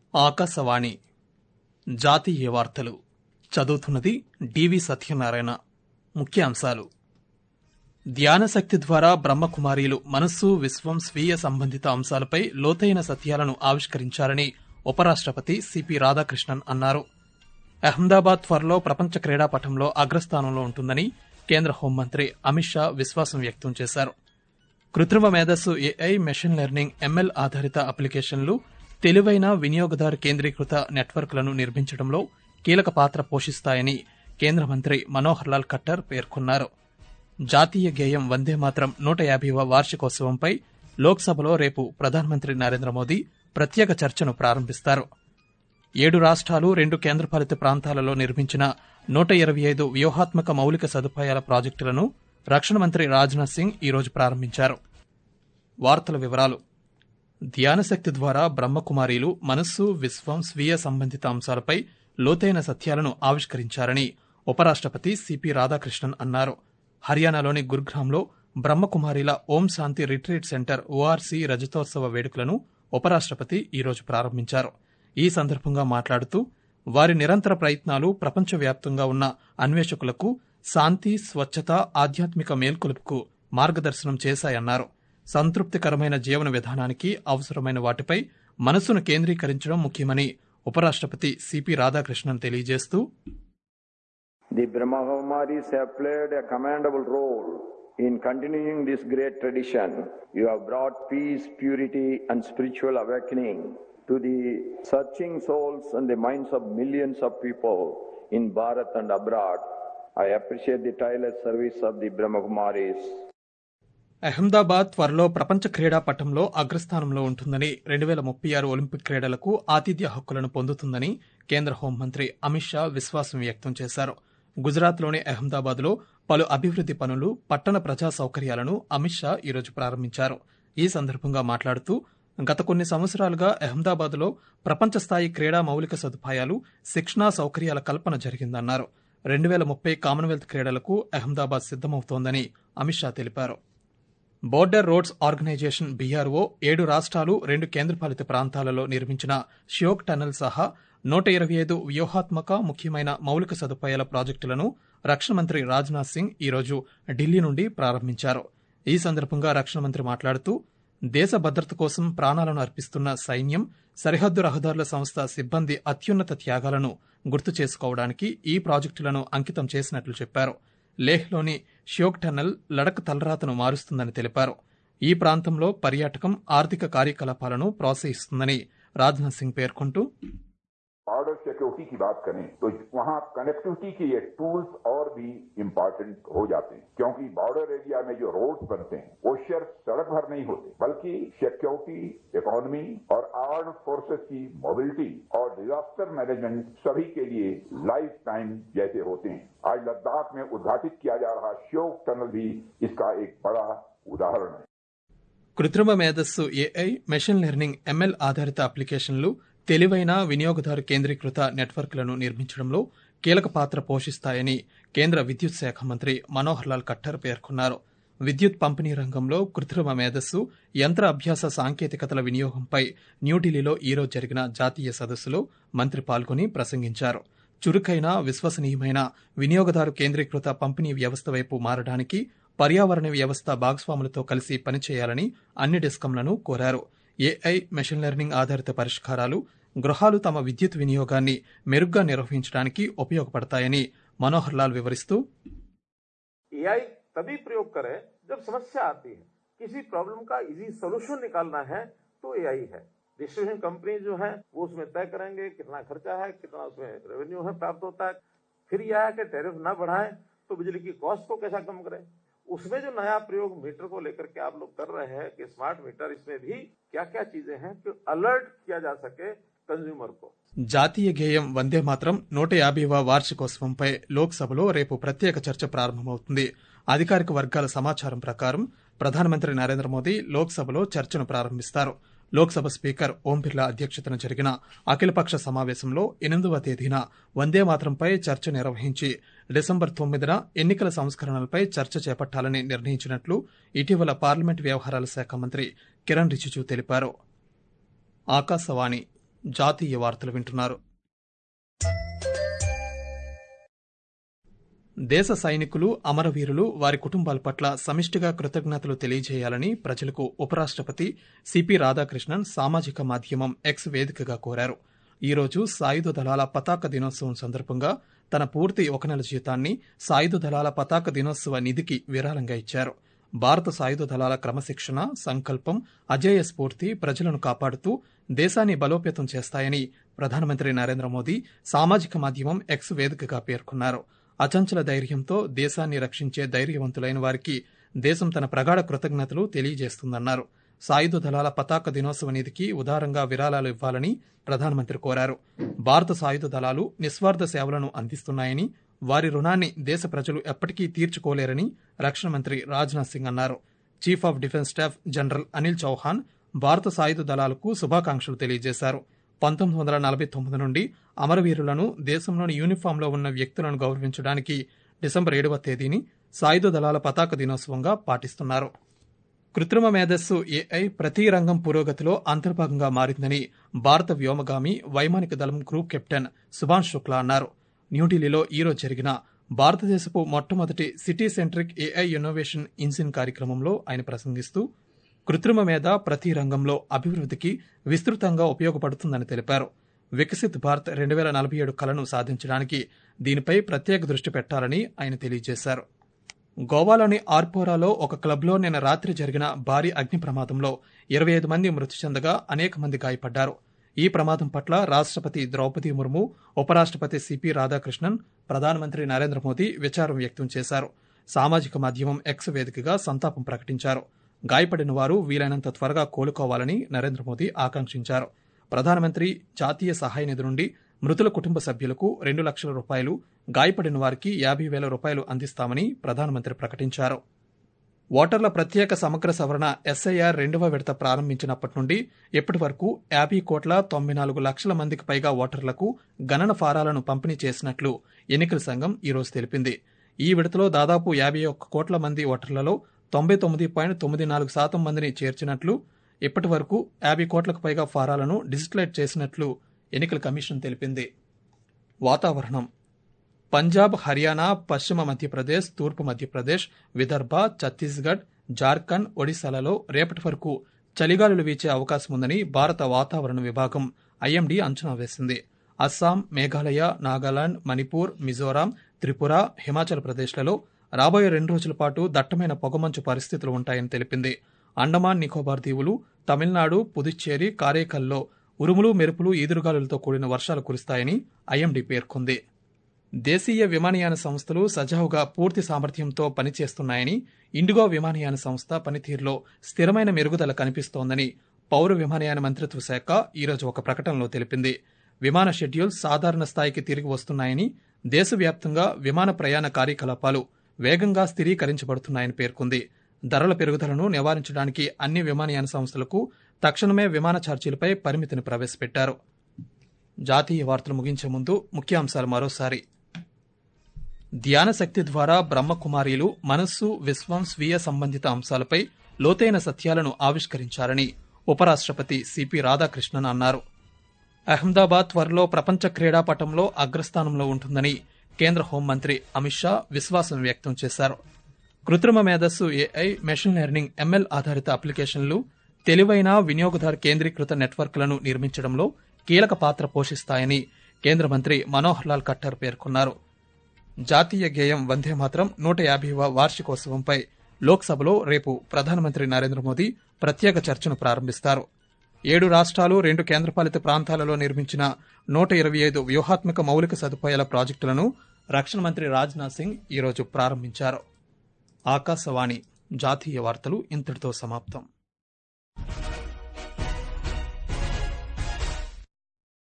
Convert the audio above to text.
ఆకాశవాణి జాతీయ వార్తలు చదువుతున్నది డివి సత్యనారాయణ ముఖ్యాంశాలు ధ్యానశక్తి ద్వారా బ్రహ్మకుమారీలు మనస్సు విశ్వం స్వీయ సంబంధిత అంశాలపై లోతైన సత్యాలను ఆవిష్కరించారని ఉపరాష్టపతి సిపి రాధాకృష్ణన్ అన్నారు అహ్మదాబాద్ త్వరలో ప్రపంచ క్రీడాపటంలో అగ్రస్థానంలో ఉంటుందని కేంద్ర హోంమంత్రి అమిత్ షా విశ్వాసం వ్యక్తం చేశారు కృత్రిమ మేధస్సు ఏఐ మెషిన్ లెర్నింగ్ ఎంఎల్ ఆధారిత అప్లికేషన్లు తెలివైన వినియోగదారు కేంద్రీకృత నెట్వర్క్లను నిర్మించడంలో కీలక పాత్ర పోషిస్తాయని కేంద్ర మంత్రి మనోహర్ లాల్ ఖట్టర్ పేర్కొన్నారు జాతీయ గేయం వందే మాత్రం నూట యాభైవ వార్షికోత్సవంపై లోక్సభలో రేపు ప్రధానమంత్రి నరేంద్ర మోదీ ప్రత్యేక చర్చను ప్రారంభిస్తారు ఏడు రాష్ట్రాలు రెండు కేంద్రపాలిత ప్రాంతాలలో నిర్మించిన నూట ఇరవై ఐదు వ్యూహాత్మక మౌలిక సదుపాయాల ప్రాజెక్టులను రక్షణ మంత్రి రాజ్నాథ్ సింగ్ ఈరోజు ప్రారంభించారు వార్తల వివరాలు ధ్యానశక్తి ద్వారా బ్రహ్మకుమారీలు మనస్సు విశ్వం స్వీయ సంబంధిత అంశాలపై లోతైన సత్యాలను ఆవిష్కరించారని ఉపరాష్టపతి సిపి రాధాకృష్ణన్ అన్నారు హర్యానాలోని గుర్గ్రామ్లో బ్రహ్మకుమారిల Om Shanti retreat centre ORC రజతోత్సవ వేడుకలను ఉపరాష్టపతి ఈరోజు ప్రారంభించారు ఈ సందర్భంగా మాట్లాడుతూ వారి నిరంతర ప్రయత్నాలు ప్రపంచవ్యాప్తంగా ఉన్న అన్వేషకులకు శాంతి స్వచ్ఛత ఆధ్యాత్మిక మేల్కొలుపుకు మార్గదర్శనం చేశాయన్నారు సంతృప్తికరమైన జీవన విధానానికి అవసరమైన వాటిపై మనస్సును కేంద్రీకరించడం ముఖ్యమని ఉపరాష్టపతి సిపి రాధాకృష్ణన్ తెలియజేస్తూ The Brahmakumaris have played a commendable role in continuing this great tradition. You have brought peace, purity, and spiritual awakening to the searching souls and the minds of millions of people in Bharat and abroad. I appreciate the tireless service of the Brahmakumaris. Ahmedabad త్వరలో ప్రపంచ క్రీడా పటంలో అగ్రస్థానంలో ఉంటుందని రెండు వేల ముప్పై ఆరు ఒలింపిక్ క్రీడలకు ఆతిథ్య హక్కులను పొందుతుందని కేంద్ర హోంమంత్రి అమిత్ షా విశ్వాసం వ్యక్తం చేశారు గుజరాత్లోని అహ్మదాబాద్లో పలు అభివృద్ది పనులు పట్టణ ప్రజా సౌకర్యాలను అమిత్ షా ఈరోజు ప్రారంభించారు ఈ సందర్భంగా మాట్లాడుతూ గత కొన్ని సంవత్సరాలుగా అహ్మదాబాద్లో ప్రపంచ స్థాయి క్రీడా మౌలిక సదుపాయాలు శిక్షణా సౌకర్యాల కల్పన జరిగిందన్నారు రెండు వేల ముప్పై కామన్వెల్త్ క్రీడలకు అహ్మదాబాద్ సిద్దమవుతోందని అమిత్ షా తెలిపారు బోర్డర్ రోడ్స్ ఆర్గనైజేషన్ బీఆర్ఓ ఏడు రాష్ట్రాలు రెండు కేంద్రపాలిత ప్రాంతాలలో నిర్మించిన ష్యోక్ టనల్ సహా నూట ఇరవై ఐదు వ్యూహాత్మక ముఖ్యమైన మౌలిక సదుపాయాల ప్రాజెక్టులను రక్షణ మంత్రి రాజ్నాథ్ సింగ్ ఈరోజు ఢిల్లీ నుండి ప్రారంభించారు ఈ సందర్భంగా రక్షణ మంత్రి మాట్లాడుతూ దేశ భద్రత కోసం ప్రాణాలను అర్పిస్తున్న సైన్యం సరిహద్దు రహదారుల సంస్థ సిబ్బంది అత్యున్నత త్యాగాలను గుర్తు చేసుకోవడానికి ఈ ప్రాజెక్టులను అంకితం చేసినట్లు చెప్పారు లేహ్లోని ష్యోక్ టన్నెల్ లడక్ తలరాతను మారుస్తుందని తెలిపారు ఈ ప్రాంతంలో పర్యాటకం ఆర్థిక కార్యకలాపాలను ప్రోత్సహిస్తుందని రాజ్నాథ్ సింగ్ పేర్కొంటూ बॉर्डर सिक्योरिटी की बात करें तो वहां कनेक्टिविटी के ये टूल्स और भी इम्पोर्टेंट हो जाते हैं क्योंकि बॉर्डर एरिया में जो रोड्स बनते हैं वो सिर्फ सड़क भर नहीं होते बल्कि सिक्योरिटी इकोनॉमी और आर्म फोर्सेस की मोबिलिटी और डिजास्टर मैनेजमेंट सभी के लिए लाइफ टाइम जैसे होते हैं आज लद्दाख में उद्घाटित किया जा रहा श्योक टनल भी इसका एक बड़ा उदाहरण है కృత్రిమ మేధస్సు ఏఐ మెషిన్ లెర్నింగ్ ఎంఎల్ ఆధారిత అప్లికేషన్లు తెలివైన వినియోగదారు కేంద్రీకృత నెట్వర్క్లను నిర్మించడంలో కీలక పాత్ర పోషిస్తాయని కేంద్ర విద్యుత్ శాఖ మంత్రి మనోహర్ లాల్ ఖట్టర్ పేర్కొన్నారు విద్యుత్ పంపిణీ రంగంలో కృత్రిమ మేధస్సు యంత్ర అభ్యాస సాంకేతికతల వినియోగంపై న్యూఢిల్లీలో ఈరోజు జరిగిన జాతీయ సదస్సులో మంత్రి పాల్గొని ప్రసంగించారు చురుకైన విశ్వసనీయమైన వినియోగదారు కేంద్రీకృత పంపిణీ వ్యవస్థ వైపు మారడానికి పర్యావరణ వ్యవస్థ భాగస్వాములతో కలిసి పనిచేయాలని అన్ని డిస్కంలను కోరారు ఏఐ మెషిన్ లెర్నింగ్ ఆధారిత పరిష్కారాలు గృహాలు తమ విద్యుత్ వినియోగాన్ని మెరుగ్గా నిర్వహించడానికి ఉపయోగపడతాయని మనోహర్ లాల్ వివరిస్తూ एआई तभी प्रयोग करें जब समस्या आती है किसी प्रॉब्लम का इजी सोल्यूशन निकालना है तो एआई है डिस्ट्रीब्यूशन कंपनी जो है वो उसमें तय करेंगे कितना खर्चा है कितना उसमें रेवेन्यू है प्राप्त होता है फिर यह है कि टैरिफ ना बढ़ाएं तो बिजली की कॉस्ट को कैसा कम करें उसमें जो नया प्रयोग मीटर को लेकर के आप लोग कर रहे हैं कि स्मार्ट मीटर इसमें भी क्या क्या चीजें हैं कि अलर्ट किया जा सके कंज्यूमर को జాతీయ గేయం వందే మాత్రం నూట యాభైవ వార్షికోత్సవంపై లోక్సభలో రేపు ప్రత్యేక చర్చ ప్రారంభమవుతుంది అధికారిక వర్గాల సమాచారం ప్రకారం ప్రధానమంత్రి నరేంద్ర మోదీ లోక్సభలో చర్చను ప్రారంభిస్తారు లోక్సభ స్పీకర్ ఓం బిర్లా అధ్యక్షతన జరిగిన అఖిలపక్ష సమావేశంలో ఎనిమిదవ తేదీన వందే మాత్రంపై చర్చ నిర్వహించి డిసెంబర్ తొమ్మిదిన ఎన్నికల సంస్కరణలపై చర్చ చేపట్టాలని నిర్ణయించినట్లు ఇటీవల పార్లమెంట్ వ్యవహారాల శాఖ మంత్రి కిరణ్ రిజిజు తెలిపారు ఆకాశవాణి జాతీయ వార్తలు వింటున్నారు దేశ సైనికులు అమరవీరులు వారి కుటుంబాల పట్ల సమిష్టిగా కృతజ్ఞతలు తెలియజేయాలని ప్రజలకు ఉపరాష్ట్రపతి సిపి రాధాకృష్ణన్ సామాజిక మాధ్యమం ఎక్స్ వేదికగా కోరారు ఈ రోజు సాయుధ దళాల పతాక దినోత్సవం సందర్భంగా తన పూర్తి ఒక నెల జీతాన్ని సాయుధ దళాల పతాక దినోత్సవ నిధికి విరాళంగా ఇచ్చారు భారత సాయుధ దళాల క్రమశిక్షణ సంకల్పం అజేయ స్ఫూర్తి ప్రజలను కాపాడుతూ దేశాన్ని బలోపేతం చేస్తాయని ప్రధానమంత్రి నరేంద్ర మోదీ సామాజిక మాధ్యమం ఎక్స్ వేదికగా పేర్కొన్నారు అచంచల ధైర్యంతో దేశాన్ని రక్షించే ధైర్యవంతులైన వారికి దేశం తన ప్రగాఢ కృతజ్ఞతలు తెలియజేస్తుందన్నారు సాయుధ దళాల పతాక దినోత్సవ నిధికి ఉదారంగా విరాళాలు ఇవ్వాలని ప్రధానమంత్రి కోరారు భారత సాయుధ దళాలు నిస్వార్థ సేవలను అందిస్తున్నాయని వారి రుణాన్ని దేశ ప్రజలు ఎప్పటికీ తీర్చుకోలేరని రక్షణ మంత్రి రాజ్నాథ్ సింగ్ అన్నారు chief of defence staff general Anil Chauhan భారత సాయుధ దళాలకు శుభాకాంక్షలు తెలియజేశారు పంతొమ్మిది వందల నలభై తొమ్మిది నుండి అమరవీరులను దేశంలోని యూనిఫామ్లో ఉన్న వ్యక్తులను గౌరవించడానికి డిసెంబర్ ఏడవ తేదీని సాయుధ దళాల పతాక దినోత్సవంగా పాటిస్తున్నారు కృత్రిమ మేధస్సు ఏఐ ప్రతి రంగం పురోగతిలో అంతర్భాగంగా మారిందని భారత వ్యోమగామి వైమానిక దళం గ్రూప్ కెప్టెన్ సుభాష్ శుక్లా అన్నారు న్యూఢిల్లీలో ఈరోజు జరిగిన భారతదేశపు మొట్టమొదటి సిటీ సెంట్రిక్ ఏఐ ఇన్నోవేషన్ ఇన్సిన్ కార్యక్రమంలో ఆయన ప్రసంగిస్తూ కృత్రిమ మేధ ప్రతి రంగంలో అభివృద్ధికి విస్తృతంగా ఉపయోగపడుతుందని తెలిపారు వికసిత్ భారత్ రెండు వేల నలభై ఏడు కలను సాధించడానికి దీనిపై ప్రత్యేక దృష్టి పెట్టాలని ఆయన తెలియజేశారు గోవాలోని ఆర్పోరాలో ఒక క్లబ్లో నిన్న రాత్రి జరిగిన భారీ అగ్ని ప్రమాదంలో ఇరవై ఐదు మంది మృతి చెందగా అనేక మంది గాయపడ్డారు ఈ ప్రమాదం పట్ల రాష్ట్రపతి ద్రౌపది ముర్ము ఉపరాష్ట్రపతి సిపి రాధాకృష్ణన్ ప్రధానమంత్రి నరేంద్ర మోదీ విచారం వ్యక్తం చేశారు సామాజిక మాధ్యమం ఎక్స్ వేదికగా సంతాపం ప్రకటించారు గాయపడిన వారు వీలైనంత త్వరగా కోలుకోవాలని నరేంద్ర మోదీ ఆకాంక్షించారు ప్రధానమంత్రి జాతీయ సహాయ నిధి నుండి మృతుల కుటుంబ సభ్యులకు రెండు లక్షల రూపాయలు గాయపడిన వారికి యాభై వేల రూపాయలు అందిస్తామని ప్రధానమంత్రి ప్రకటించారు ఓటర్ల ప్రత్యేక సమగ్ర సవరణ ఎస్ఐఆర్ రెండవ విడత ప్రారంభించినప్పటి నుండి ఇప్పటి వరకు యాభై కోట్ల తొంభై నాలుగు లక్షల మందికి పైగా ఓటర్లకు గణన ఫారాలను పంపిణీ చేసినట్లు ఎన్నికల సంఘం ఈరోజు తెలిపింది ఈ విడతలో దాదాపు యాభై ఒక్క కోట్ల మంది ఓటర్లలో తొంభై తొమ్మిది పాయింట్ తొమ్మిది నాలుగు శాతం మందిని చేర్చినట్లు ఇప్పటి వరకు యాభై కోట్లకు పైగా ఫారాలను డిజిటలైజ్ చేసినట్లు ఎన్నికల కమిషన్ తెలిపింది వాతావరణం పంజాబ్ హర్యానా పశ్చిమ మధ్యప్రదేశ్ తూర్పు మధ్యప్రదేశ్ విదర్భ ఛత్తీస్గఢ్ జార్ఖండ్ ఒడిశాలలో రేపటి వరకు చలిగాలులు వీచే అవకాశం ఉందని భారత వాతావరణ విభాగం ఐఎండీ అంచనా వేసింది అస్సాం మేఘాలయ నాగాలాండ్ మణిపూర్ మిజోరాం త్రిపుర హిమాచల్ ప్రదేశ్లలో రాబోయే రెండు రోజుల పాటు దట్టమైన పొగమంచు పరిస్థితులు ఉంటాయని తెలిపింది అండమాన్ నికోబార్ దీవులు తమిళనాడు పుదుచ్చేరి కారేకల్లో ఉరుములు మెరుపులు ఈదురుగాలులతో కూడిన వర్షాలు కురుస్తాయని ఐఎండీ పేర్కొంది దేశీయ విమానయాన సంస్థలు సజావుగా పూర్తి సామర్థ్యంతో పనిచేస్తున్నాయని ఇండిగో విమానయాన సంస్థ పనితీరులో స్థిరమైన మెరుగుదల కనిపిస్తోందని పౌర విమానయాన మంత్రిత్వ శాఖ ఈరోజు ఒక ప్రకటనలో తెలిపింది విమాన షెడ్యూల్ సాధారణ స్థాయికి తిరిగి వస్తున్నాయని దేశవ్యాప్తంగా విమాన ప్రయాణ కార్యకలాపాలు వేగంగా స్థిరీకరించబడుతున్నాయని పేర్కొంది ధరల పెరుగుదలను నివారించడానికి అన్ని విమానయాన సంస్థలకు తక్షణమే విమాన ఛార్జీలపై పరిమితిని ప్రవేశపెట్టారు జాతీయ వార్తలు ముగించే ముందు ముఖ్యాంశాలు మరోసారి ధ్యాన శక్తి ద్వారా బ్రహ్మకుమారీలు మనస్సు విశ్వం స్వీయ సంబంధిత అంశాలపై లోతైన సత్యాలను ఆవిష్కరించారని ఉపరాష్ట్రపతి సిపి రాధాకృష్ణన్ అన్నారు అహ్మదాబాద్ త్వరలో ప్రపంచ క్రీడాపటంలో అగ్రస్థానంలో ఉంటుందని కేంద్ర హోంమంత్రి అమిత్ షా విశ్వాసం వ్యక్తం చేశారు కృత్రిమ మేధస్సు ఏఐ మెషిన్ లెర్నింగ్ ఎంఎల్ ఆధారిత అప్లికేషన్లు తెలివైన వినియోగదారు కేంద్రీకృత నెట్వర్క్లను నిర్మించడంలో కీలక పాత్ర పోషిస్తాయని కేంద్ర మంత్రి మనోహర్ లాల్ ఖట్టర్ పేర్కొన్నారు జాతీయ గేయం వందే మాత్రం నూట యాభైవ వార్షికోత్సవంపై లోక్సభలో రేపు ప్రధానమంత్రి నరేంద్ర మోదీ ప్రత్యేక చర్చను ప్రారంభిస్తారు ఏడు రాష్ట్రాలు రెండు కేంద్రపాలిత ప్రాంతాలలో నిర్మించిన నూట ఇరవై ఐదు వ్యూహాత్మక మౌలిక సదుపాయాల ప్రాజెక్టులను రక్షణ మంత్రి రాజ్నాథ్ సింగ్ ఈరోజు ప్రారంభించారు ఆకాశవాణి జాతీయ వార్తలు ఇంతటితో సమాప్తం